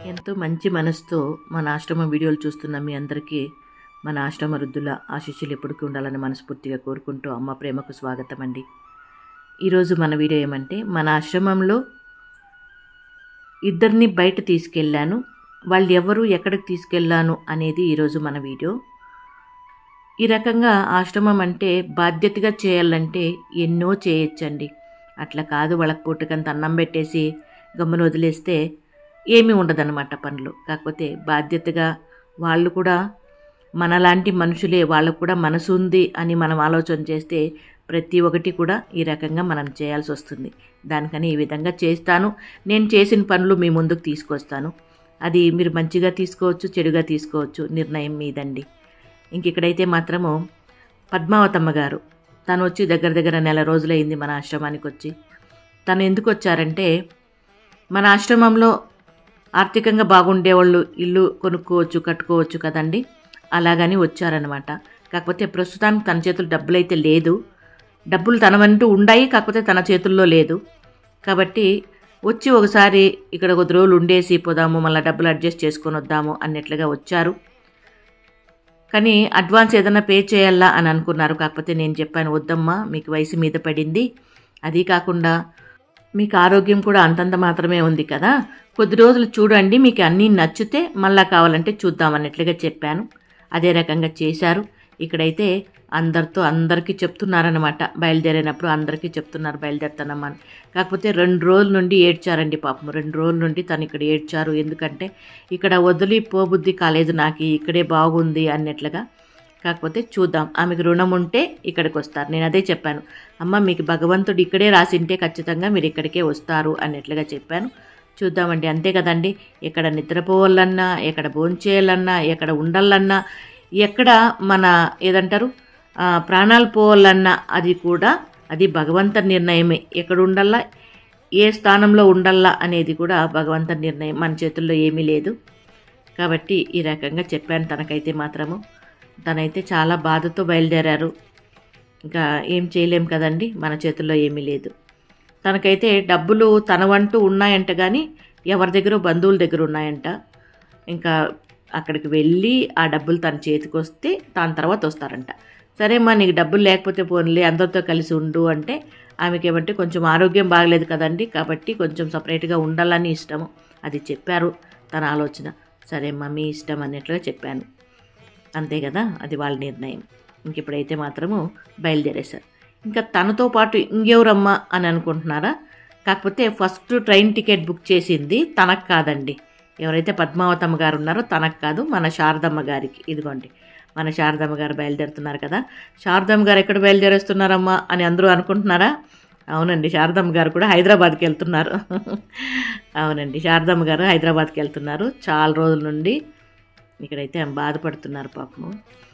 ఎంతో మంచి మనసుతో మన ఆశ్రమం వీడియోలు చూస్తున్న మీ అందరికీ మన ఆశ్రమ వృద్ధుల ఆశీస్సులు ఎప్పటికీ ఉండాలని మనస్ఫూర్తిగా కోరుకుంటూ అమ్మ ప్రేమకు స్వాగతం అండి ఈరోజు మన వీడియో ఏమంటే మన ఆశ్రమంలో ఇద్దరిని బయట తీసుకెళ్ళాను వాళ్ళు ఎవరు ఎక్కడికి తీసుకెళ్ళాను అనేది ఈరోజు మన వీడియో ఈ రకంగా ఆశ్రమం అంటే బాధ్యతగా చేయాలంటే ఎన్నో చేయొచ్చండి అట్లా కాదు వాళ్ళకి పూటకంత అన్నం పెట్టేసి గమ్మున వదిలేస్తే ఏమీ ఉండదన్నమాట పనులు కాకపోతే బాధ్యతగా వాళ్ళు కూడా మనలాంటి మనుషులే వాళ్ళకు కూడా మనసు ఉంది అని మనం ఆలోచన చేస్తే ప్రతి ఒక్కటి కూడా ఈ రకంగా మనం చేయాల్సి వస్తుంది దానికని ఈ విధంగా చేస్తాను నేను చేసిన పనులు మీ ముందుకు తీసుకొస్తాను అది మీరు మంచిగా తీసుకోవచ్చు చెడుగా తీసుకోవచ్చు నిర్ణయం మీదండి ఇంక ఇక్కడైతే మాత్రము పద్మావతమ్మ గారు తను వచ్చి దగ్గర దగ్గర నెల రోజులైంది మన ఆశ్రమానికి వచ్చి తను ఎందుకు వచ్చారంటే మన ఆశ్రమంలో ఆర్థికంగా బాగుండేవాళ్ళు ఇల్లు కొనుక్కోవచ్చు కట్టుకోవచ్చు కదండి అలాగని వచ్చారనమాట కాకపోతే ప్రస్తుతానికి తన చేతులు డబ్బులు అయితే లేదు డబ్బులు తనవంటూ ఉన్నాయి కాకపోతే తన చేతుల్లో లేదు కాబట్టి వచ్చి ఒకసారి ఇక్కడ కొద్ది రోజులు ఉండేసి పోదాము మళ్ళీ డబ్బులు అడ్జస్ట్ చేసుకొని వద్దాము అన్నట్లుగా వచ్చారు కానీ అడ్వాన్స్ ఏదైనా పే చేయాలా అని అనుకున్నారు కాకపోతే నేను చెప్పాను వద్దమ్మా మీకు వయసు మీద పడింది అది కాకుండా మీకు ఆరోగ్యం కూడా అంతంత మాత్రమే ఉంది కదా కొద్ది రోజులు చూడండి మీకు అన్నీ నచ్చితే మళ్ళా కావాలంటే చూద్దామన్నట్లుగా చెప్పాను అదే రకంగా చేశారు ఇక్కడైతే అందరితో అందరికీ చెప్తున్నారనమాట బయలుదేరినప్పుడు అందరికీ చెప్తున్నారు బయలుదేరుతానమ్మా అని కాకపోతే రెండు రోజుల నుండి ఏడ్చారండి పాపం రెండు రోజుల నుండి తను ఇక్కడ ఏడ్చారు ఎందుకంటే ఇక్కడ వదిలి పోబుద్ధి కాలేదు నాకు ఇక్కడే బాగుంది అన్నట్లుగా కాకపోతే చూద్దాం ఆమెకు రుణం ఉంటే ఇక్కడికి వస్తారు నేను అదే చెప్పాను అమ్మ మీకు భగవంతుడు ఇక్కడే రాసింటే ఖచ్చితంగా మీరు ఇక్కడికే వస్తారు అన్నట్లుగా చెప్పాను చూద్దామండి అంతే కదండి ఎక్కడ నిద్రపోవాలన్నా ఎక్కడ భోంచేయాలన్నా ఎక్కడ ఉండాలన్నా ఎక్కడ మన ఏదంటారు ప్రాణాలు పోవాలన్నా అది కూడా అది భగవంత నిర్ణయమే ఎక్కడ ఉండాలా ఏ స్థానంలో ఉండాలా అనేది కూడా భగవంత నిర్ణయం మన చేతుల్లో ఏమీ లేదు కాబట్టి ఈ రకంగా చెప్పాను తనకైతే మాత్రము తనైతే చాలా బాధతో బయలుదేరారు ఇంకా ఏం చేయలేం కదండి మన చేతుల్లో ఏమీ లేదు తనకైతే డబ్బులు తన వంటూ ఉన్నాయంట కానీ ఎవరి దగ్గర బంధువుల దగ్గర ఉన్నాయంట ఇంకా అక్కడికి వెళ్ళి ఆ డబ్బులు తన చేతికి వస్తే దాని తర్వాత వస్తారంట సరే అమ్మా నీకు డబ్బులు లేకపోతే పోన్లే అందరితో కలిసి ఉండు అంటే ఆమెకి ఏమంటే కొంచెం ఆరోగ్యం బాగలేదు కదండి కాబట్టి కొంచెం సపరేట్గా ఉండాలని ఇష్టము అది చెప్పారు తన ఆలోచన సరే అమ్మా మీ ఇష్టం అన్నట్లుగా చెప్పాను అంతే కదా అది వాళ్ళ నిర్ణయం ఇంక ఇప్పుడైతే మాత్రము బయలుదేరేశారు ఇంకా తనతో పాటు ఇంకెవరమ్మా అని అనుకుంటున్నారా కాకపోతే ఫస్ట్ ట్రైన్ టికెట్ బుక్ చేసింది తనకు కాదండి ఎవరైతే పద్మావతమ్మ గారు ఉన్నారో తనకు కాదు మన శారదమ్మ గారికి ఇదిగోండి మన శారదమ్మ గారు బయలుదేరుతున్నారు కదా శారదమ్మ గారు ఎక్కడ బయలుదేరేస్తున్నారమ్మా అని అందరూ అనుకుంటున్నారా అవునండి శారదమ్మ గారు కూడా హైదరాబాద్కి వెళ్తున్నారు అవునండి శారదమ్మ గారు హైదరాబాద్కి వెళ్తున్నారు చాలా రోజుల నుండి ఇక్కడైతే ఆమె బాధపడుతున్నారు పాపము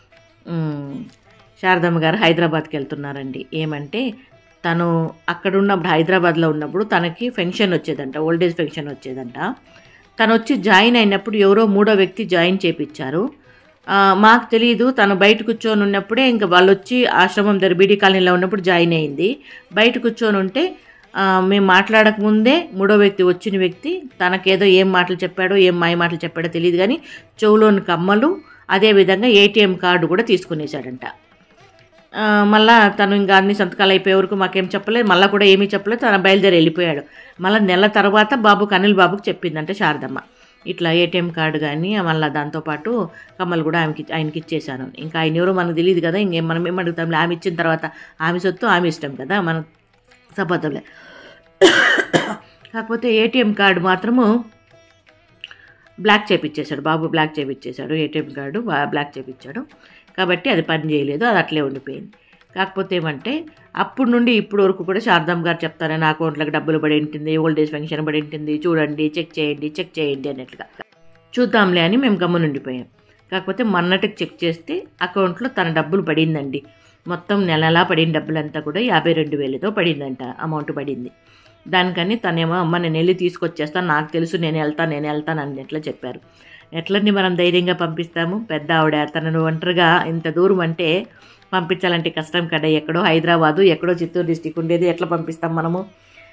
శారదమ్మ గారు హైదరాబాద్కి వెళ్తున్నారండి ఏమంటే తను అక్కడ ఉన్నప్పుడు హైదరాబాద్లో ఉన్నప్పుడు తనకి ఫెన్షన్ వచ్చేదంట ఓల్డేజ్ ఫెన్షన్ వచ్చేదంట తను వచ్చి జాయిన్ అయినప్పుడు ఎవరో మూడో వ్యక్తి జాయిన్ చేపించారు మాకు తెలియదు తను బయట కూర్చొని ఉన్నప్పుడే ఇంకా వాళ్ళు వచ్చి ఆశ్రమం దగ్గర బీడీ కాలనీలో ఉన్నప్పుడు జాయిన్ అయింది బయట కూర్చొని ఉంటే మేము మాట్లాడకముందే మూడో వ్యక్తి వచ్చిన వ్యక్తి తనకేదో ఏం మాటలు చెప్పాడో ఏం మాయ మాటలు చెప్పాడో తెలియదు కానీ చెవులోని కమ్మలు అదేవిధంగా ఏటీఎం కార్డు కూడా తీసుకునేసాడంట మళ్ళా తను ఇంకా అన్ని సంతకాలు అయిపోయే వరకు మాకేం చెప్పలేదు మళ్ళీ కూడా ఏమీ చెప్పలేదు తన బయలుదేరి వెళ్ళిపోయాడు మళ్ళీ నెల తర్వాత బాబుకి అనిల్ బాబుకి చెప్పిందంటే శారదమ్మ ఇట్లా ఏటీఎం కార్డు కానీ మళ్ళీ దాంతోపాటు కమ్మలు కూడా ఆమెకి ఆయనకి ఇచ్చేసాను ఇంకా ఆయన ఎవరో మనకు తెలియదు కదా ఇంకేం మనం ఏం అడుగుతాం ఆమె ఇచ్చిన తర్వాత ఆమె సొత్తు ఆమె ఇష్టం కదా మన సపదలే కాకపోతే ఏటీఎం కార్డు మాత్రము బ్లాక్ చేపించేశాడు బాబు బ్లాక్ చేపించేశాడు ఏటీఎం కార్డు బ్లాక్ చేపించాడు కాబట్టి అది పని చేయలేదు అది అట్లే ఉండిపోయింది కాకపోతే ఏమంటే అప్పుడు నుండి ఇప్పుడు వరకు కూడా శారదమ్మ గారు చెప్తారు నా అకౌంట్లోకి డబ్బులు పడి ఉంటుంది ఓల్డేజ్ పెన్షన్ పడి ఉంటుంది చూడండి చెక్ చేయండి చెక్ చేయండి అన్నట్లుగా చూద్దాంలే అని మేము గమ్మునుండిపోయాం కాకపోతే మొన్నటికి చెక్ చేస్తే అకౌంట్లో తన డబ్బులు పడిందండి మొత్తం నెలలా పడిన డబ్బులంతా కూడా యాభై రెండు వేలతో పడిందంట అమౌంట్ పడింది దానికని తనేమో అమ్మ నేను వెళ్ళి తీసుకొచ్చేస్తాను నాకు తెలుసు నేను వెళ్తాను నేను వెళ్తాను అన్నట్లు చెప్పారు ఎట్లని మనం ధైర్యంగా పంపిస్తాము పెద్ద ఆవిడ తనను ఒంటరిగా ఇంత దూరం అంటే పంపించాలంటే కష్టం కదా ఎక్కడో హైదరాబాదు ఎక్కడో చిత్తూరు డిస్టిక్ ఉండేది ఎట్లా పంపిస్తాం మనము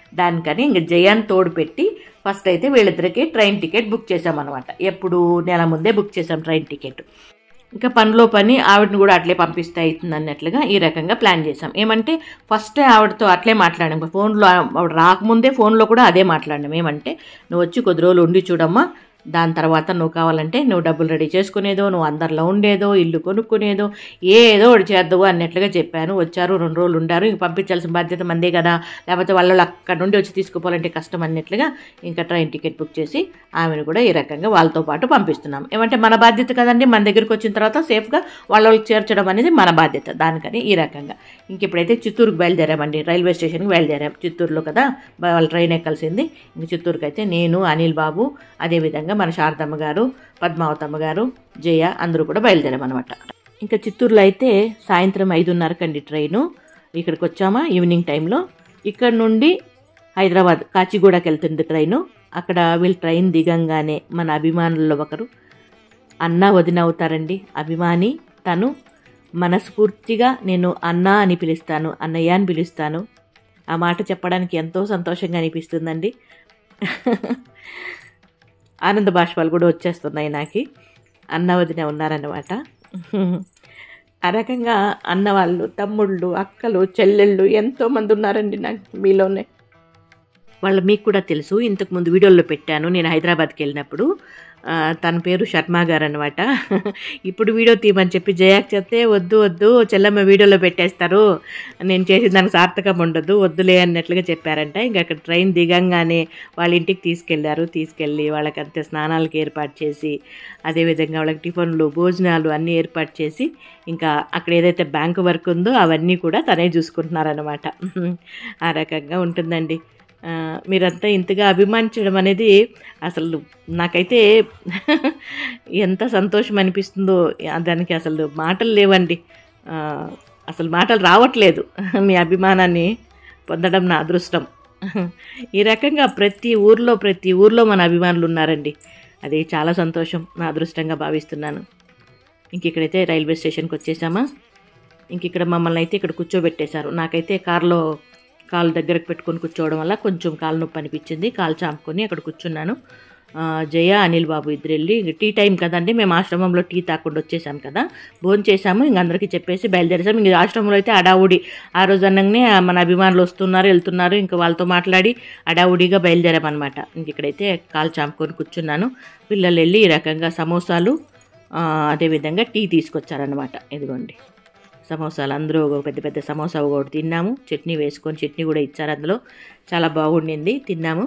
దానికని ఇంక జయాన్ తోడు పెట్టి ఫస్ట్ అయితే వీళ్ళిద్దరికి ట్రైన్ టికెట్ బుక్ చేసామన్నమాట ఎప్పుడు నెల ముందే బుక్ చేసాం ట్రైన్ టికెట్ ఇంకా పనిలో పని ఆవిడని కూడా అట్లే పంపిస్తే అవుతుంది అన్నట్లుగా ఈ రకంగా ప్లాన్ చేసాం ఏమంటే ఫస్ట్ ఆవిడతో అట్లే మాట్లాడాం ఫోన్లో ఆవిడ రాకముందే ఫోన్లో కూడా అదే మాట్లాడినాం ఏమంటే నువ్వు వచ్చి కొద్ది రోజులు ఉండి చూడమ్మా దాని తర్వాత నువ్వు కావాలంటే నువ్వు డబ్బులు రెడీ చేసుకునేదో నువ్వు అందరిలో ఉండేదో ఇల్లు కొనుక్కునేదో ఏదో ఒకటి చేద్దావు అన్నట్లుగా చెప్పాను వచ్చారు రెండు రోజులు ఉండారు ఇంక పంపించాల్సిన బాధ్యత మందే కదా లేకపోతే వాళ్ళ అక్కడ నుండి వచ్చి తీసుకుపోవాలంటే కష్టం అన్నట్లుగా ఇంకా ట్రైన్ టికెట్ బుక్ చేసి ఆమెను కూడా ఈ రకంగా వాళ్ళతో పాటు పంపిస్తున్నాం ఏమంటే మన బాధ్యత కదండి మన దగ్గరికి వచ్చిన తర్వాత సేఫ్గా వాళ్ళ వాళ్ళకి చేర్చడం అనేది మన బాధ్యత దానికని ఈ రకంగా ఇంక ఇప్పుడైతే చిత్తూరుకు బయలుదేరామండి రైల్వే స్టేషన్కి బయలుదేరాం చిత్తూరులో కదా బ- వాళ్ళ ట్రైన్ ఎక్కాల్సింది ఇంక చిత్తూరుకి అయితే నేను అనిల్ బాబు అదేవిధంగా మన శారదమ్మ గారు పద్మావతమ్మ గారు జయ అందరూ కూడా బయలుదేరామన్నమాట ఇంకా చిత్తూరులో అయితే సాయంత్రం ఐదున్నరకండి ట్రైను ఇక్కడికి వచ్చామా ఈవినింగ్ టైంలో ఇక్కడ నుండి హైదరాబాద్ కాచిగూడకి వెళ్తుంది ట్రైను అక్కడ వీళ్ళు ట్రైన్ దిగంగానే మన అభిమానుల్లో ఒకరు అన్న వదిన అవుతారండి అభిమాని తను మనస్ఫూర్తిగా నేను అన్న అని పిలుస్తాను అన్నయ్య అని పిలుస్తాను ఆ మాట చెప్పడానికి ఎంతో సంతోషంగా అనిపిస్తుందండి ఆనంద బాష్పాలు కూడా వచ్చేస్తున్నాయి నాకు అన్న వదిన ఉన్నారన్నమాట ఆ రకంగా అన్నవాళ్ళు తమ్ముళ్ళు అక్కలు చెల్లెళ్ళు ఎంతోమంది ఉన్నారండి నాకు మీలోనే వాళ్ళు మీకు కూడా తెలుసు ఇంతకు ముందు వీడియోలో పెట్టాను నేను హైదరాబాద్కి వెళ్ళినప్పుడు ఆ, తన పేరు శర్మ గారు అనమాట ఇప్పుడు వీడియో తీయమని చెప్పి జయాక్ చెప్తే వద్దు వద్దు చెల్లమ్మ వీడియోలో పెట్టేస్తారు నేను చేసిన దానికి సార్థకం ఉండదు వద్దులే అన్నట్లుగా చెప్పారంట ఇంకా అక్కడ ట్రైన్ దిగంగానే వాళ్ళ ఇంటికి తీసుకెళ్లారు తీసుకెళ్ళి వాళ్ళకి అంతే స్నానాలకు ఏర్పాటు చేసి అదేవిధంగా వాళ్ళకి టిఫిన్లు భోజనాలు అన్నీ ఏర్పాటు చేసి ఇంకా అక్కడ ఏదైతే బ్యాంకు వర్క్ ఉందో అవన్నీ కూడా తనే చూసుకుంటున్నారనమాట ఆ రకంగా ఉంటుందండి ఆ, మీరంతా ఇంతగా అభిమానించడం అనేది అసలు నాకైతే ఎంత సంతోషం అనిపిస్తుందో ఆ, దానికి అసలు మాటలు లేవండి ఆ, అసలు మాటలు రావట్లేదు మీ అభిమానాన్ని పొందడం నా అదృష్టం ఈ రకంగా ప్రతి ఊర్లో ప్రతి ఊర్లో మన అభిమానులు ఉన్నారండి అది చాలా సంతోషం నా అదృష్టంగా భావిస్తున్నాను ఇంక ఇక్కడైతే రైల్వే స్టేషన్కి వచ్చేసామా ఇంక ఇక్కడ మమ్మల్ని అయితే ఇక్కడ కూర్చోబెట్టేశారు నాకైతే కారులో కాలు దగ్గరకు పెట్టుకొని కూర్చోవడం వల్ల కొంచెం కాలు నొప్పి అనిపించింది కాలు చాపుకొని అక్కడ కూర్చున్నాను ఆ, జయ అనిల్ బాబు ఇద్దరు వెళ్ళి ఇంక టీ టైం కదండి మేము ఆశ్రమంలో టీ తాకుండా వచ్చేసాం కదా భోజనం చేసాము ఇంక అందరికీ చెప్పేసి బయలుదేరేసాం ఇంక ఆశ్రమంలో అయితే అడావుడి ఆ రోజు అనగానే మన అభిమానులు వస్తున్నారు వెళ్తున్నారు ఇంకా వాళ్ళతో మాట్లాడి అడావుడిగా బయలుదేరామన్నమాట ఇంక ఇక్కడైతే కాలు చాపుకొని కూర్చున్నాను పిల్లలు వెళ్ళి ఈ రకంగా సమోసాలు ఆ, అదేవిధంగా టీ తీసుకొచ్చారనమాట ఇదిగోండి సమోసాలు అందరూ ఒక పెద్ద పెద్ద సమోసా ఒకటి తిన్నాము చట్నీ వేసుకొని చట్నీ కూడా ఇచ్చారు అందులో చాలా బాగుండింది తిన్నాము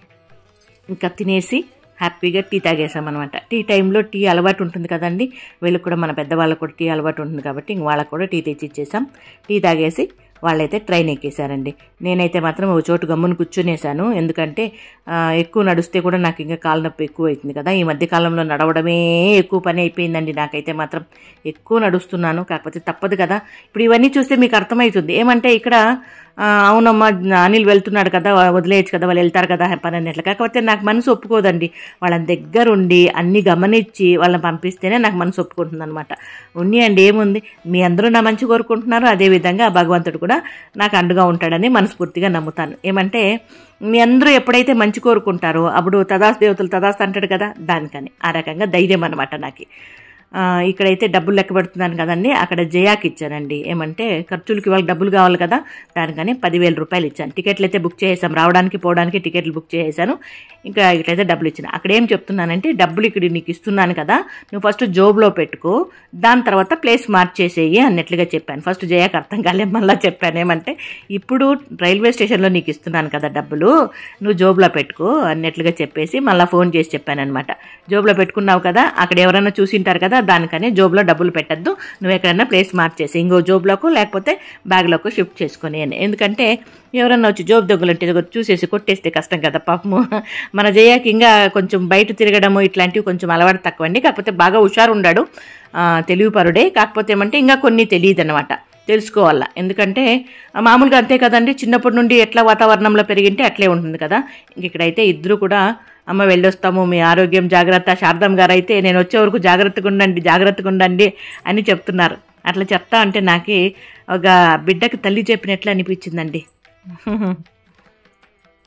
ఇంకా తినేసి హ్యాపీగా టీ తాగేసామన్నమాట టీ టైంలో టీ అలవాటు ఉంటుంది కదండి వీళ్ళకి కూడా మన పెద్దవాళ్ళకు కూడా టీ అలవాటు ఉంటుంది కాబట్టి ఇంక వాళ్ళకు కూడా టీ తెచ్చి ఇచ్చేసాం టీ తాగేసి వాళ్ళైతే ట్రైన్ ఎక్కేశారండి నేనైతే మాత్రం ఒక చోటు గమ్మున కూర్చునేసాను ఎందుకంటే ఆ, ఎక్కువ నడిస్తే కూడా నాకు ఇంకా కాలు నొప్పి ఎక్కువ అవుతుంది కదా ఈ మధ్య కాలంలో నడవడమే ఎక్కువ పని అయిపోయిందండి నాకైతే మాత్రం ఎక్కువ నడుస్తున్నాను కాకపోతే తప్పదు కదా ఇప్పుడు ఇవన్నీ చూస్తే మీకు అర్థమవుతుంది ఏమంటే ఇక్కడ ఆ, అవునమ్మా అనిల్ వెళ్తున్నాడు కదా వదిలేయచ్చు కదా వాళ్ళు వెళ్తారు కదా పని అన్నట్లు కాకపోతే నాకు మనసు ఒప్పుకోదండి వాళ్ళని దగ్గరుండి అన్ని గమనించి వాళ్ళని పంపిస్తేనే నాకు మనసు ఒప్పుకుంటుంది అనమాట ఉన్నాయండి ఏముంది మీ అందరూ నా మంచి కోరుకుంటున్నారు అదేవిధంగా ఆ భగవంతుడు కూడా నాకు అండగా ఉంటాడని మనస్ఫూర్తిగా నమ్ముతాను ఏమంటే మీ అందరూ ఎప్పుడైతే మంచి కోరుకుంటారో అప్పుడు తదాస్ దేవతలు తదాస్ అంటాడు కదా దానికని ఆ రకంగా ధైర్యం అనమాట నాకు ఆ, ఇక్కడైతే డబ్బులు లెక్క పెడుతున్నాను కదండి అక్కడ జయాకి ఇచ్చానండి ఏమంటే ఖర్చులకి వాళ్ళకి డబ్బులు కావాలి కదా దానికని పదివేల రూపాయలు ఇచ్చాను టికెట్లు అయితే బుక్ చేసాం రావడానికి పోవడానికి టికెట్లు బుక్ చేసాను ఇంకా ఇట్లయితే డబ్బులు ఇచ్చాను అక్కడ ఏం చెప్తున్నానంటే డబ్బులు ఇక్కడ నీకు ఇస్తున్నాను కదా నువ్వు ఫస్ట్ జోబులో పెట్టుకో దాని తర్వాత ప్లేస్ మార్చేసేయి అన్నట్లుగా చెప్పాను ఫస్ట్ జయాకి అర్థం కాలే మళ్ళీ చెప్పాను ఏమంటే ఇప్పుడు రైల్వే స్టేషన్లో నీకు ఇస్తున్నాను కదా డబ్బులు నువ్వు జోబులో పెట్టుకో అన్నట్లుగా చెప్పేసి మళ్ళీ ఫోన్ చేసి చెప్పాను అనమాట జోబులో పెట్టుకున్నావు కదా అక్కడ ఎవరైనా చూసింటారు కదా దానికని జోబులో డబ్బులు పెట్టద్దు నువ్వు ఎక్కడైనా ప్లేస్ మార్చేసి ఇంకో జోబులోకి లేకపోతే బ్యాగ్లోకి షిఫ్ట్ చేసుకొని అని ఎందుకంటే ఎవరన్నా వచ్చి జోబు దొంగలుంటే ఇదిగో చూసేసి కొట్టేస్తే కష్టం కదా పాపము మన జయాకి ఇంకా కొంచెం బయట తిరగడము ఇట్లాంటివి కొంచెం అలవాటు తక్కువ అండి కాకపోతే బాగా హుషారు ఉండాడు ఆ, తెలివిపరుడే కాకపోతే ఏమంటే ఇంకా కొన్ని తెలియదు అనమాట తెలుసుకోవాలా ఎందుకంటే ఆ, మామూలుగా అంతే కదండి చిన్నప్పటి నుండి ఎట్లా వాతావరణంలో పెరిగింటే అట్లే ఉంటుంది కదా ఇంక ఇక్కడైతే ఇద్దరు కూడా అమ్మ వెళ్ళొస్తాము మీ ఆరోగ్యం జాగ్రత్త శారదం గారు అయితే నేను వచ్చే వరకు జాగ్రత్తగా ఉండండి జాగ్రత్తగా ఉండండి అని చెప్తున్నారు అట్లా చెప్తా అంటే నాకు ఒక బిడ్డకి తల్లి చెప్పినట్లు అనిపించిందండి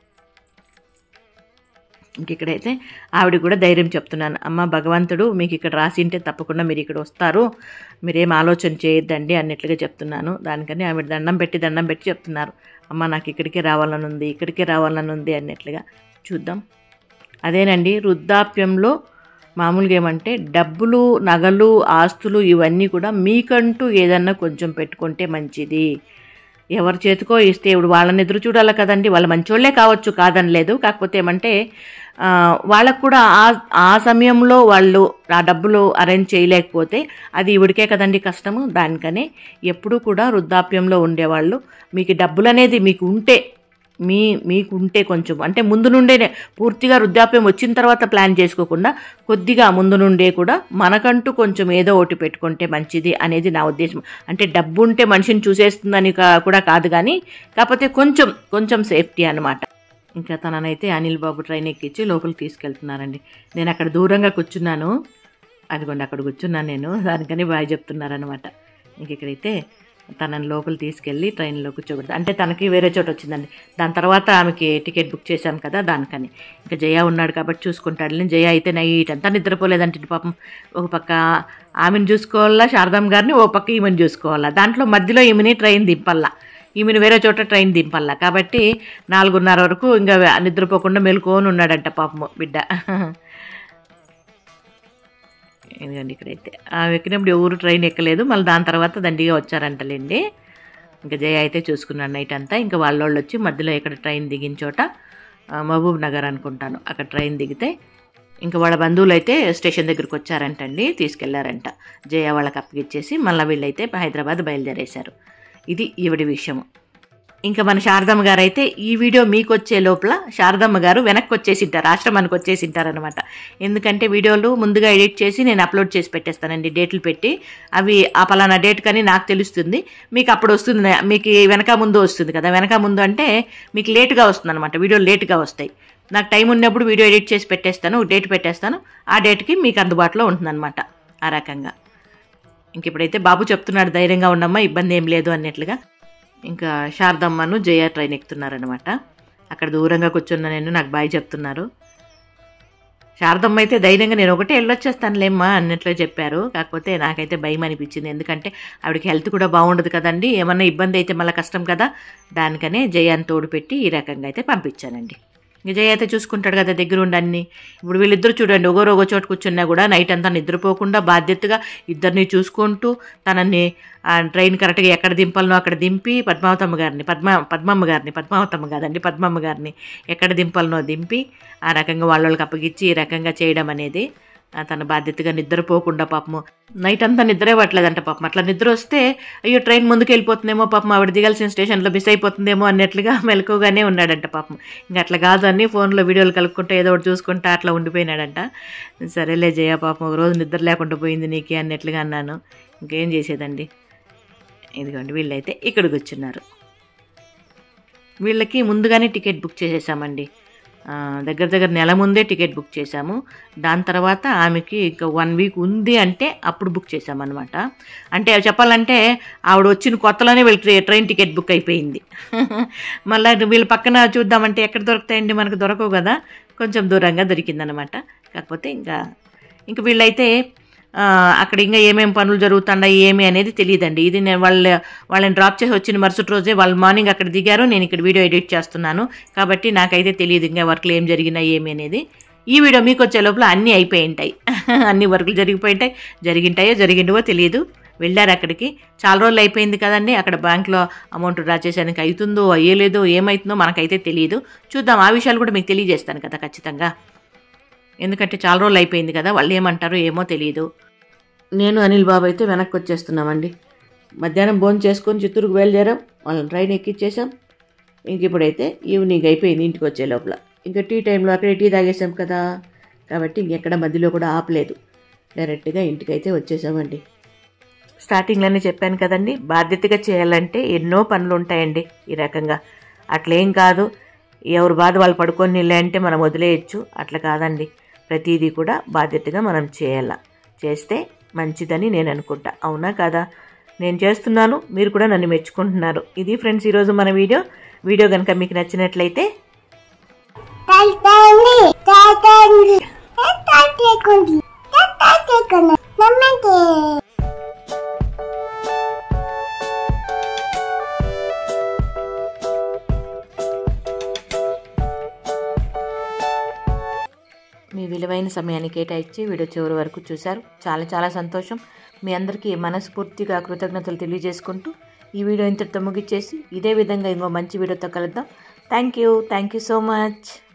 ఇంక ఇక్కడైతే ఆవిడ కూడా ధైర్యం చెప్తున్నాను అమ్మ భగవంతుడు మీకు ఇక్కడ రాసింటే తప్పకుండా మీరు ఇక్కడ వస్తారు మీరేం ఆలోచన చేయొద్దండి అన్నట్లుగా చెప్తున్నాను దానికని ఆవిడ దండం పెట్టి దండం పెట్టి చెప్తున్నారు అమ్మ నాకు ఇక్కడికే రావాలని ఉంది ఇక్కడికే రావాలని ఉంది అన్నట్లుగా చూద్దాం అదేనండి వృద్ధాప్యంలో మామూలుగా ఏమంటే డబ్బులు నగలు ఆస్తులు ఇవన్నీ కూడా మీకంటూ ఏదన్నా కొంచెం పెట్టుకుంటే మంచిది ఎవరి చేతికో ఇస్తే ఇప్పుడు వాళ్ళని ఎదురు చూడాలి కదండి వాళ్ళ మంచోళ్ళే కావచ్చు కాదని లేదు కాకపోతే ఏమంటే ఆ, వాళ్ళకు కూడా ఆ ఆ సమయంలో వాళ్ళు ఆ డబ్బులు అరేంజ్ చేయలేకపోతే అది ఇవిడికే కదండి కష్టము దానికనే ఎప్పుడూ కూడా వృద్ధాప్యంలో ఉండేవాళ్ళు మీకు డబ్బులు అనేది మీకు ఉంటే మీ మీకు ఉంటే కొంచెం అంటే ముందు నుండే పూర్తిగా వృద్ధాప్యం వచ్చిన తర్వాత ప్లాన్ చేసుకోకుండా కొద్దిగా ముందు నుండే కూడా మనకంటూ కొంచెం ఏదో ఒకటి పెట్టుకుంటే మంచిది అనేది నా ఉద్దేశం అంటే డబ్బు ఉంటే మనిషిని చూసేస్తుందని కా- కూడా కాదు కానీ కాకపోతే కొంచెం కొంచెం సేఫ్టీ అన్నమాట ఇంకా తననైతే అనిల్ బాబు ట్రైన్ ఎక్కించి లోపలికి తీసుకెళ్తున్నారండి నేను అక్కడ దూరంగా కూర్చున్నాను అదిగోండి అక్కడ కూర్చున్నాను నేను దానికని బాగా చెప్తున్నారనమాట ఇంక ఇక్కడైతే తనని లోపల తీసుకెళ్ళి ట్రైన్లో కూర్చోబెడతా అంటే తనకి వేరే చోట వచ్చిందండి దాని తర్వాత ఆమెకి టికెట్ బుక్ చేశాం కదా దానికని ఇంకా జయ ఉన్నాడు కాబట్టి చూసుకుంటాడు జయ అయితే నైట్ అంతా నిద్రపోలేదంటే పాపం ఒక పక్క ఆమెను చూసుకోవాలా శారదమ్మ గారిని ఓ పక్క ఈమెను చూసుకోవాలా దాంట్లో మధ్యలో ఈమెని ట్రైన్ దింపల్లా ఈమెను వేరే చోట ట్రైన్ దింపల్లా కాబట్టి నాలుగున్నర వరకు ఇంకా నిద్రపోకుండా మెలుకొని ఉన్నాడంట పాపము బిడ్డ ఎందుకండి ఇక్కడైతే ఆ ఎక్కినప్పుడు ఎవరు ట్రైన్ ఎక్కలేదు మళ్ళీ దాని తర్వాత దండిగా వచ్చారంటలేండి ఇంకా జయ అయితే చూసుకున్నాను నైట్ అంతా ఇంకా వాళ్ళోళ్ళు వచ్చి మధ్యలో ఇక్కడ ట్రైన్ దిగిన చోట ఆ, మహబూబ్ నగర్ అనుకుంటాను అక్కడ ట్రైన్ దిగితే ఇంకా వాళ్ళ బంధువులు అయితే స్టేషన్ దగ్గరికి వచ్చారంటండి తీసుకెళ్లారంట జయ వాళ్ళకి అప్పగిచ్చేసి మళ్ళీ వీళ్ళైతే హైదరాబాద్ బయలుదేరేశారు ఇది ఈవిడి విషయము ఇంకా మన శారదమ్మ గారు అయితే ఈ వీడియో మీకు వచ్చే లోపల శారదమ్మ గారు వెనక్కి వచ్చేసింటారు ఆశ్రమానికి వచ్చేసింటారనమాట ఎందుకంటే వీడియోలు ముందుగా ఎడిట్ చేసి నేను అప్లోడ్ చేసి పెట్టేస్తానండి డేట్లు పెట్టి అవి ఆ పలానా డేట్ కానీ నాకు తెలుస్తుంది మీకు అప్పుడు వస్తుంది మీకు వెనక ముందు వస్తుంది కదా వెనక ముందు అంటే మీకు లేట్గా వస్తుంది అనమాట వీడియోలు లేట్గా వస్తాయి నాకు టైం ఉన్నప్పుడు వీడియో ఎడిట్ చేసి పెట్టేస్తాను డేట్ పెట్టేస్తాను ఆ డేట్కి మీకు అందుబాటులో ఉంటుందన్నమాట ఆ రకంగా ఇంక ఇప్పుడైతే బాబు చెప్తున్నాడు ధైర్యంగా ఉండమ్మా ఇబ్బంది ఏం లేదు అన్నట్లుగా ఇంకా శారదమ్మను జయ ట్రైన్ ఎక్కుతున్నారనమాట అక్కడ దూరంగా కూర్చున్న నేను నాకు బాయ్ చెప్తున్నారు శారదమ్మ అయితే ధైర్యంగా నేను ఒకటే వెళ్ళొచ్చేస్తానులేమ్మా అన్నట్లు చెప్పారు కాకపోతే నాకైతే భయం అనిపించింది ఎందుకంటే ఆవిడకి హెల్త్ కూడా బాగుండదు కదండి ఏమన్నా ఇబ్బంది అయితే మళ్ళీ కష్టం కదా దానికనే జయాన్ని తోడు పెట్టి ఈ రకంగా అయితే పంపించానండి ఇంక జయ అయితే చూసుకుంటాడు కదా దగ్గర ఉండి అన్ని ఇప్పుడు వీళ్ళిద్దరు చూడండి ఒకరు ఒక చోట కూర్చున్నా కూడా నైట్ అంతా నిద్రపోకుండా బాధ్యతగా ఇద్దరిని చూసుకుంటూ తనని ఆ ట్రైన్ కరెక్ట్గా ఎక్కడ దింపాలనో అక్కడ దింపి పద్మావతమ్మ గారిని పద్మ పద్మమ్మ గారిని పద్మావతమ్మ కాదండి పద్మమ్మ గారిని ఎక్కడ దింపాలనో దింపి ఆ రకంగా వాళ్ళ వాళ్ళకి అప్పగిచ్చి ఈ రకంగా చేయడం అనేది ఆ తన బాధ్యతగా నిద్రపోకుండా పాపము నైట్ అంతా నిద్రే పట్టలేదంట పాపం అట్లా నిద్ర వస్తే అయ్యో ట్రైన్ ముందుకు వెళ్ళిపోతుందేమో పాపం ఆవిడ దిగాల్సిన స్టేషన్లో మిస్ అయిపోతుందేమో అన్నట్లుగా మెలకుగానే ఉన్నాడంట పాపం ఇంకా అట్లా కాదు అని ఫోన్లో వీడియోలు కలుపుకుంటూ ఏదో ఒకటి చూసుకుంటా అట్లా ఉండిపోయినాడంట సరేలే జయ పాపం ఒక రోజు నిద్ర లేకుండా పోయింది నీకే అన్నట్లుగా అన్నాను ఇంకేం చేసేదండి ఇదిగోండి వీళ్ళైతే ఇక్కడ కూర్చున్నారు వీళ్ళకి ముందుగానే టికెట్ బుక్ చేసేసామండి ఆ, దగ్గర దగ్గర నెల ముందే టికెట్ బుక్ చేశాము దాని తర్వాత ఆమెకి ఇంకా వన్ వీక్ ఉంది అంటే అప్పుడు బుక్ చేసామన్నమాట అంటే చెప్పాలంటే ఆవిడ వచ్చిన కొత్తలోనే వీళ్ళ ట్రై- ట్రైన్ టికెట్ బుక్ అయిపోయింది మళ్ళీ వీళ్ళ పక్కన చూద్దామంటే ఎక్కడ దొరుకుతాయండి మనకు దొరకవు కదా కొంచెం దూరంగా దొరికిందనమాట కాకపోతే ఇంకా ఇంక వీళ్ళైతే ఆ, అక్కడ ఇంకా ఏమేమి పనులు జరుగుతున్నాయి ఏమి అనేది తెలియదండి ఇది నేను వాళ్ళ వాళ్ళని డ్రాప్ చేసి వచ్చిన మరుసటి రోజే వాళ్ళు మార్నింగ్ అక్కడ దిగారు నేను ఇక్కడ వీడియో ఎడిట్ చేస్తున్నాను కాబట్టి నాకైతే తెలియదు ఇంకా వర్క్లు ఏం జరిగినాయి ఏమి అనేది ఈ వీడియో మీకు వచ్చే లోపల అన్నీ అయిపోయి ఉంటాయి అన్ని వర్కులు జరిగిపోయి ఉంటాయి జరిగింటాయో జరిగిండవో తెలియదు వెళ్ళారు అక్కడికి చాలా రోజులు అయిపోయింది కదండి అక్కడ బ్యాంక్లో అమౌంట్ డ్రా చేసేందుకు అవుతుందో అయ్యలేదో ఏమవుతుందో మనకైతే తెలియదు చూద్దాం ఆ విషయాలు కూడా మీకు తెలియజేస్తాను కదా ఖచ్చితంగా ఎందుకంటే చాలా రోజులు అయిపోయింది కదా వాళ్ళు ఏమంటారో ఏమో తెలియదు నేను అనిల్ బాబు అయితే వెనక్కి వచ్చేస్తున్నామండి మధ్యాహ్నం భోజనం చేసుకొని చిత్తూరుకు బయలుదేరాం వాళ్ళని ట్రైన్ ఎక్కిచ్చేసాం ఇంక ఇప్పుడైతే ఈవినింగ్ అయిపోయింది ఇంటికి వచ్చే లోపల ఇంకా టీ టైంలో అక్కడే టీ తాగేసాం కదా కాబట్టి ఇంకెక్కడ మధ్యలో కూడా ఆపలేదు డైరెక్ట్గా ఇంటికైతే వచ్చేసామండి స్టార్టింగ్లోనే చెప్పాను కదండి బాధ్యతగా చేయాలంటే ఎన్నో పనులు ఉంటాయండి ఈ రకంగా అట్లేం కాదు ఎవరు బాధ వాళ్ళు పడుకొని అంటే మనం వదిలేయచ్చు అట్లా కాదండి ప్రతిదీ కూడా బాధ్యతగా మనం చేయాల చేస్తే మంచిదని నేను అనుకుంటా అవునా కదా నేను చేస్తున్నాను మీరు కూడా నన్ను మెచ్చుకుంటున్నారు ఇది ఫ్రెండ్స్ ఈరోజు మన వీడియో వీడియో కనుక మీకు నచ్చినట్లయితే Tell me, tell తాతండి తాతేకుంది తాతేకుంది నమ్మంటే మీ విలువైన సమయాన్ని కేటాయించి వీడియో చివరి వరకు చూశారు చాలా చాలా సంతోషం మీ అందరికీ మనస్ఫూర్తిగా కృతజ్ఞతలు తెలియజేసుకుంటూ ఈ వీడియో ఇంతటితో ముగిచ్చేసి ఇదే విధంగా ఇంకో మంచి వీడియోతో కలుద్దాం thank you thank you so much